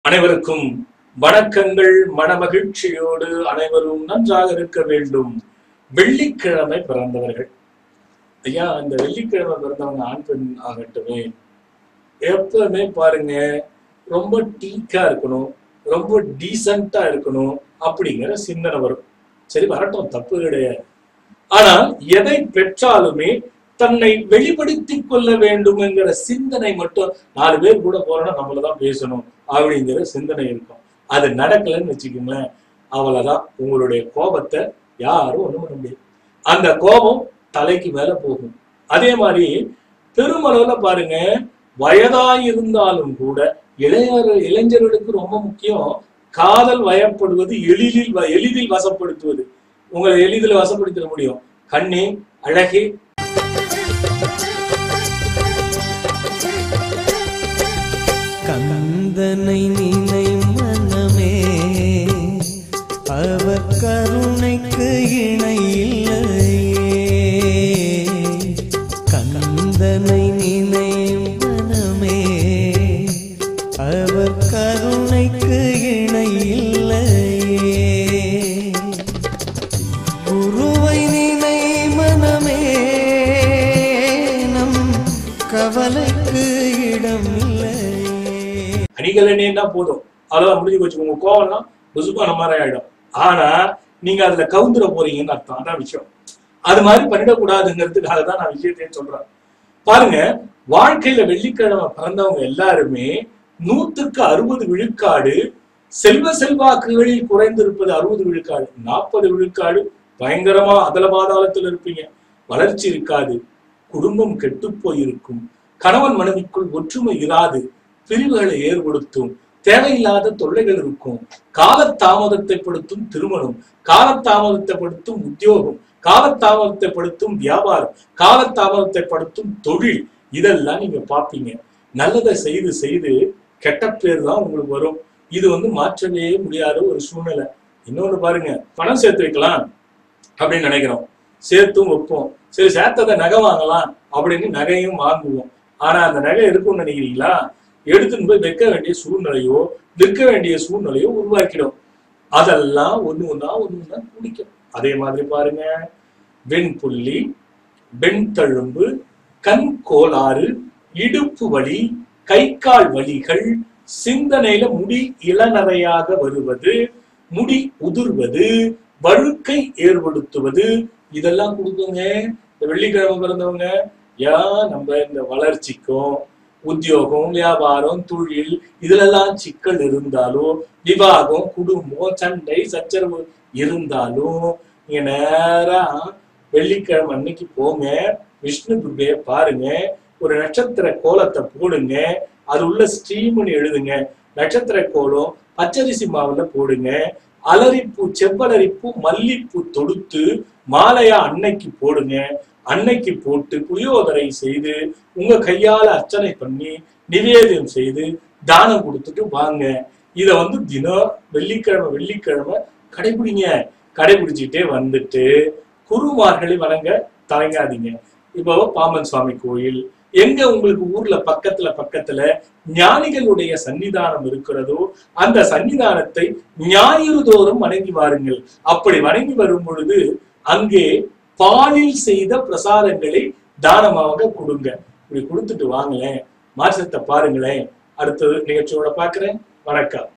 அனைவருக்கும் வணக்கங்கள் மனமகிழ்ச்சியோடு அனைவரும் நன்றாக இருக்க வேண்டும் வெள்ளிக்கிழமை பிறந்தவர்கள் ஐயா இந்த வெள்ளிக்கிழமை பிறந்தவங்க ஆண் பெண் ஆகட்டுமே எப்பவுமே பாருங்க ரொம்ப டீக்கா இருக்கணும் ரொம்ப டீசெண்டா இருக்கணும் அப்படிங்கிற சிந்தனை வரும் சரி வரட்டும் தப்பு கிடையாது ஆனால் எதை பெற்றாலுமே தன்னை வெளிப்படுத்திக் கொள்ள வேண்டும் என்கிற சிந்தனை மட்டும் நாலு பேர் கூட போறோம்னா நம்மளதான் பேசணும் அப்படிங்கிற சிந்தனை இருக்கும் அது நடக்கலைன்னு வச்சுக்கோங்களேன் அவ்வளவுதான் உங்களுடைய கோபத்தை யாரும் ஒண்ணும் பண்ண முடியாது அந்த கோபம் தலைக்கு மேல போகும் அதே மாதிரி பெருமளவுல பாருங்க வயதாய் இருந்தாலும் கூட இளைஞர் இளைஞர்களுக்கு ரொம்ப முக்கியம் காதல் வயப்படுவது எளிதில் வ- எளிதில் வசப்படுத்துவது உங்களை எளிதில் வசப்படுத்திட முடியும் கண்ணே அழகே கந்தனை நினை மனமே அவர் கருணைக்கு இணை இல்லையே கந்தனை நினை மனமே அவர் கருணைக்கு இணை இல்லையே குருவை நினை மனமே நம் கவலைக்கு இடம் இல்லையே அணிகலனேன்னா போதும் அதெல்லாம் முடிஞ்சு போச்சு உங்க கோவம்லாம் புசுப்பான மாதிரி ஆயிடும் ஆனா நீங்க அதுல கவுந்துட போறீங்கன்னு அர்த்தம் அதான் விஷயம் அது மாதிரி பண்ணிடக்கூடாதுங்கிறதுக்காக தான் நான் விஷயத்தையும் சொல்றேன் பாருங்க வாழ்க்கையில வெள்ளிக்கிழமை பிறந்தவங்க எல்லாருமே நூத்துக்கு அறுபது விழுக்காடு செல்வ செல்வாக்குகளில் குறைந்திருப்பது அறுபது விழுக்காடு நாற்பது விழுக்காடு பயங்கரமா அதல பாதாளத்தில் இருப்பீங்க வளர்ச்சி இருக்காது குடும்பம் கெட்டுப் போயிருக்கும் கணவன் மனைவிக்குள் ஒற்றுமை இராது பிரிவுகளை ஏற்படுத்தும் தேவையில்லாத தொல்லைகள் இருக்கும் காலதாமதத்தைப்படுத்தும் திருமணம் காலதாமதத்தைப்படுத்தும் உத்தியோகம் காலதாமதத்தைப்படுத்தும் வியாபாரம் காலதாமதத்தைப்படுத்தும் தொழில் இதெல்லாம் நீங்க பார்ப்பீங்க நல்லதை செய்து செய்து கெட்ட பேர் தான் உங்களுக்கு வரும் இது வந்து மாற்றவே முடியாத ஒரு சூழ்நிலை இன்னொன்னு பாருங்க பணம் சேர்த்து வைக்கலாம் அப்படின்னு நினைக்கிறோம் சேர்த்தும் வைப்போம் சரி சேர்த்ததை நகை வாங்கலாம் அப்படின்னு நகையும் வாங்குவோம் ஆனா அந்த நகை இருக்கும்னு நினைக்கிறீங்களா எடுத்துன்னு போய் வைக்க வேண்டிய சூழ்நிலையோ விற்க வேண்டிய சூழ்நிலையோ உருவாக்கிடும் அதெல்லாம் ஒண்ணு ஒண்ணா ஒண்ணு ஒண்ணா குடிக்கும் அதே மாதிரி பாருங்க வெண்புள்ளி வெண் தழும்பு கண் கோளாறு இடுப்பு வலி கை கால் வலிகள் சிந்தனையில முடி இளநரையாக வருவது முடி உதிர்வது வழுக்கை ஏற்படுத்துவது இதெல்லாம் கொடுக்குங்க இந்த வெள்ளிக்கிழமை பிறந்தவங்க ஏன் நம்ம இந்த வளர்ச்சிக்கும் உத்தியோகம் வியாபாரம் தொழில் இதுலெல்லாம் சிக்கல் இருந்தாலும் விவாகம் குடும்பம் சண்டை சச்சரவு இருந்தாலும் நீங்க நேரா வெள்ளிக்கிழமை அன்னைக்கு போங்க விஷ்ணு துர்கைய பாருங்க ஒரு நட்சத்திர கோலத்தை போடுங்க அது உள்ள ஸ்ரீமணி எழுதுங்க நட்சத்திர கோலம் பச்சரிசி மாவுல போடுங்க அலரிப்பூ செவ்வலரிப்பூ மல்லிப்பூ தொடுத்து மாலையா அன்னைக்கு போடுங்க அன்னைக்கு போட்டு புளியோதரை செய்து உங்க கையால அர்ச்சனை பண்ணி நிவேதனம் செய்து தானம் கொடுத்துட்டு வாங்க இத வந்து தினம் வெள்ளிக்கிழமை வெள்ளிக்கிழமை கடைபிடிங்க கடைபிடிச்சிட்டே வந்துட்டு குருமார்களை வணங்க தயங்காதீங்க இப்போ பாம்பன் சுவாமி கோயில் எங்க உங்களுக்கு ஊர்ல பக்கத்துல பக்கத்துல ஞானிகளுடைய சன்னிதானம் இருக்கிறதோ அந்த சன்னிதானத்தை ஞாயிறு தோறும் வணங்கி வாருங்கள் அப்படி வணங்கி வரும் பொழுது அங்கே பாலில் செய்த பிரசாதங்களை தானமாக கொடுங்க இப்படி கொடுத்துட்டு வாங்களேன் மாற்றத்தை பாருங்களேன் அடுத்தது நிகழ்ச்சியோட பார்க்கிறேன் வணக்கம்